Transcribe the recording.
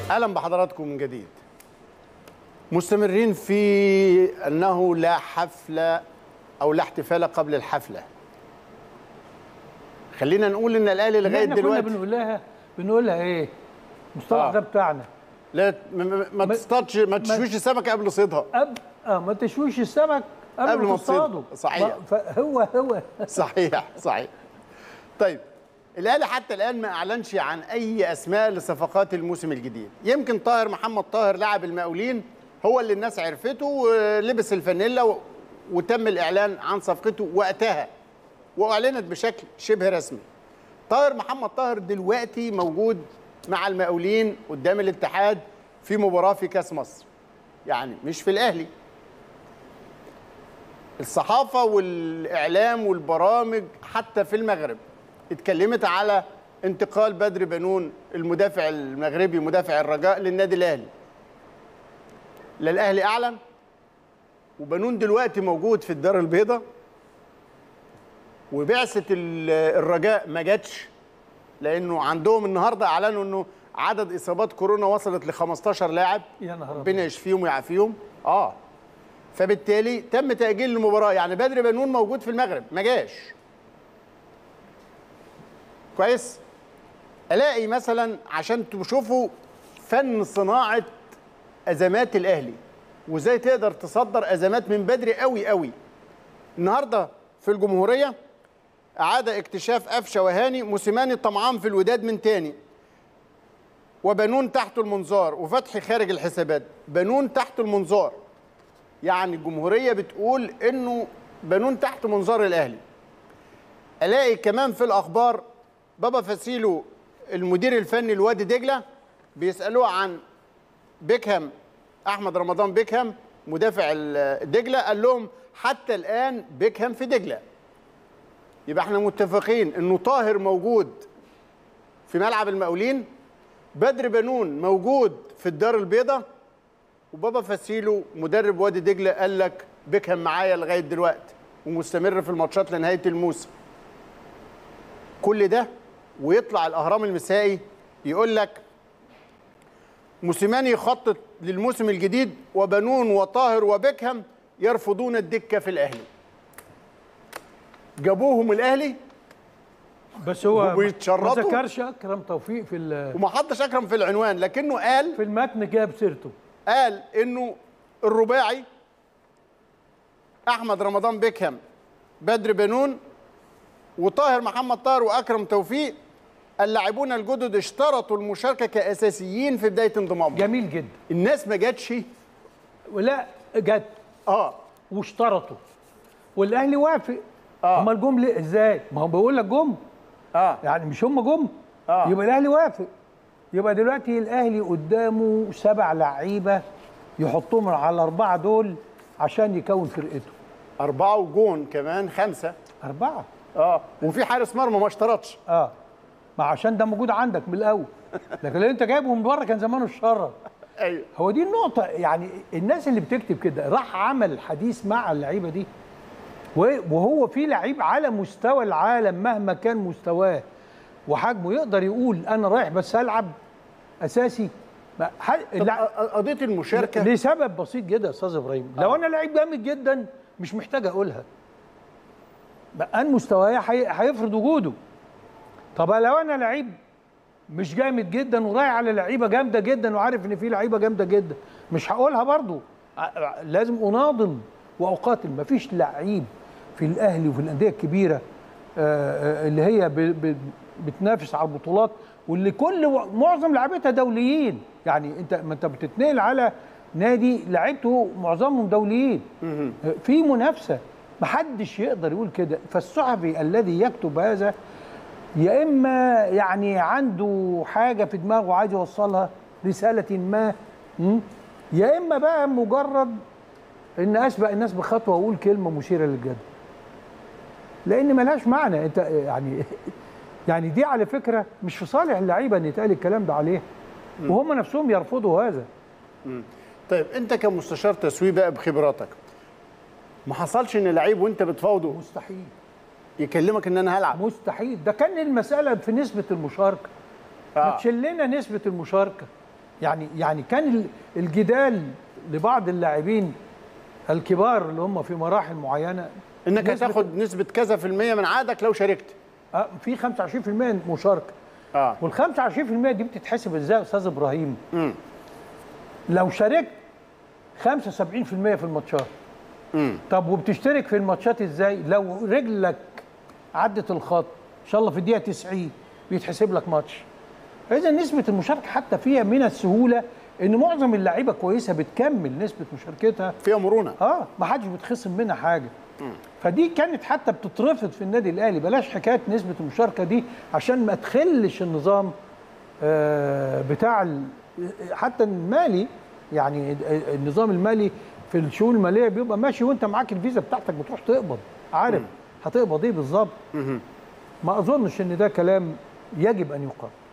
اهلا بحضراتكم من جديد مستمرين في انه لا حفله او لا احتفال قبل الحفله خلينا نقول ان الاهلي لغايه احنا كنا دلوقتي بنقولها بنقولها ايه المصطلح آه. ده بتاعنا لا ما- ما ما تصطادش ما تشويش السمكه قبل صيدها قبل اه ما تشويش السمك قبل, قبل ما ما تصطاده تصيده. صحيح. ما- فهو هو صحيح صحيح طيب الاهلي حتى الان ما اعلنش عن اي اسماء لصفقات الموسم الجديد يمكن طاهر محمد طاهر لاعب المقاولين هو اللي الناس عرفته ولبس الفانيلا و- وتم الاعلان عن صفقته وقتها واعلنت بشكل شبه رسمي طاهر محمد طاهر دلوقتي موجود مع المقاولين قدام الاتحاد في مباراه في كاس مصر يعني مش في الاهلي الصحافة والإعلام والبرامج حتى في المغرب اتكلمت على انتقال بدر بنون المدافع المغربي مدافع الرجاء للنادي الأهلي لا الأهلي أعلن وبنون دلوقتي موجود في الدار البيضاء وبعثة ال- الرجاء ما جاتش لأنه عندهم النهاردة أعلنوا أنه عدد إصابات كورونا وصلت ل 15 لاعب يا نهار أبيض. ربنا يشفيهم ويعافيهم اه فبالتالي تم تأجيل المباراة يعني بدر بنون موجود في المغرب ما جاش كويس الاقي مثلا عشان تشوفوا فن صناعة ازمات الاهلي وازاي تقدر تصدر ازمات من بدري قوي قوي النهارده في الجمهورية اعاد اكتشاف قفشه وهاني موسيماني طمعان في الوداد من تاني وبنون تحت المنظار وفتحي خارج الحسابات بنون تحت المنظار يعني الجمهورية بتقول انه بنون تحت منظار الاهلي الاقي كمان في الاخبار بابا فاسيلو المدير الفني لوادي دجلة بيسألوه عن بيكهام احمد رمضان بيكهام مدافع ال- دجلة قال لهم حتى الان بيكهام في دجلة يبقى احنا متفقين انه طاهر موجود في ملعب المقاولين بدر بنون موجود في الدار البيضاء وبابا فاسيلو مدرب وادي دجله قال لك بيكهام معايا لغايه دلوقتي ومستمر في الماتشات لنهايه الموسم كل ده ويطلع الاهرام المسائي يقول لك موسيماني يخطط للموسم الجديد وبنون وطاهر وبيكهام يرفضون الدكه في الاهلي جابوهم الاهلي بس هو وبيتشرطوا. ما ذكرش اكرم توفيق في ال- وما حطش اكرم في العنوان لكنه قال في المتن جاب سيرته قال انه الرباعي احمد رمضان بيكهام بدر بنون وطاهر محمد طاهر واكرم توفيق اللاعبون الجدد اشترطوا المشاركه كاساسيين في بدايه انضمامهم جميل جدا الناس ما جاتش ولا جت اه واشترطوا والاهلي وافق آه. امال جم ليه ازاي ما هو بيقول لك جم اه يعني مش هم جم آه. يبقى الاهلي وافق يبقى دلوقتي الاهلي قدامه سبع لعيبه يحطهم على الاربعه دول عشان يكون فرقته اربعه وجون كمان خمسه اربعه اه وفي حارس مرمى ما اشترطش اه ما عشان ده موجود عندك من الاول لكن لو انت جايبه من بره كان زمانه اتشرط ايوه هو دي النقطة يعني الناس اللي بتكتب كده راح عمل حديث مع اللعيبة دي و- وهو في لعيب على مستوى العالم مهما كان مستواه وحجمه يقدر يقول أنا رايح بس ألعب أساسي ما- ح- طب اللع- قضيه المشاركه لسبب بسيط جدا يا أستاذ إبراهيم لو أنا لعيب جامد جدا مش محتاج أقولها بقى أنا مستواي هي- هيفرض وجوده طب لو أنا لعيب مش جامد جدا ورايح على لعيبه جامده جدا وعارف ان في لعيبه جامده جدا مش هقولها برضو ع- لازم اناضل واقاتل مفيش لعيب في الاهلي وفي الانديه الكبيره آه، آه، اللي هي ب- ب- بتنافس على البطولات واللي كل و- معظم لعيبتها دوليين يعني انت ما انت بتتنقل على نادي لعيبته معظمهم دوليين آه، في منافسه محدش يقدر يقول كده فالصحفي الذي يكتب هذا يا اما يعني عنده حاجه في دماغه عايز يوصلها رساله ما م? يا اما بقى مجرد ان اسبق الناس بخطوه واقول كلمه مثيره للجدل لان ملهاش معنى انت يعني يعني دي على فكره مش في صالح اللعيبه ان يتقال الكلام ده عليها وهم نفسهم يرفضوا هذا طيب انت كمستشار تسويق بقى بخبراتك ما حصلش ان لعيب وانت بتفاوضه مستحيل يكلمك ان انا هلعب مستحيل ده كان المساله في نسبه المشاركه ما آه. تشيل لنا نسبه المشاركه يعني يعني كان ال- الجدال لبعض اللاعبين الكبار اللي هم في مراحل معينه انك نسبة- هتاخد نسبه كذا في المية من عقدك لو شاركت آه، في 25% مشاركه اه وال 25% دي بتتحسب ازاي يا استاذ ابراهيم؟ امم لو شاركت 75% في الماتشات امم طب وبتشترك في الماتشات ازاي؟ لو رجلك عدت الخط ان شاء الله في الدقيقه 90 بيتحسب لك ماتش. اذا نسبه المشاركه حتى فيها من السهوله ان معظم اللعيبه كويسه بتكمل نسبه مشاركتها فيها مرونه اه ما حدش بيتخصم منها حاجه فدي كانت حتى بتترفض في النادي الاهلي بلاش حكايه نسبه المشاركه دي عشان ما تخلش النظام آه، بتاع ال- حتى المالي يعني النظام المالي في الشؤون الماليه بيبقى ماشي وانت معاك الفيزا بتاعتك بتروح تقبض عارف هتقبض ايه بالظبط ما اظنش ان ده كلام يجب ان يقال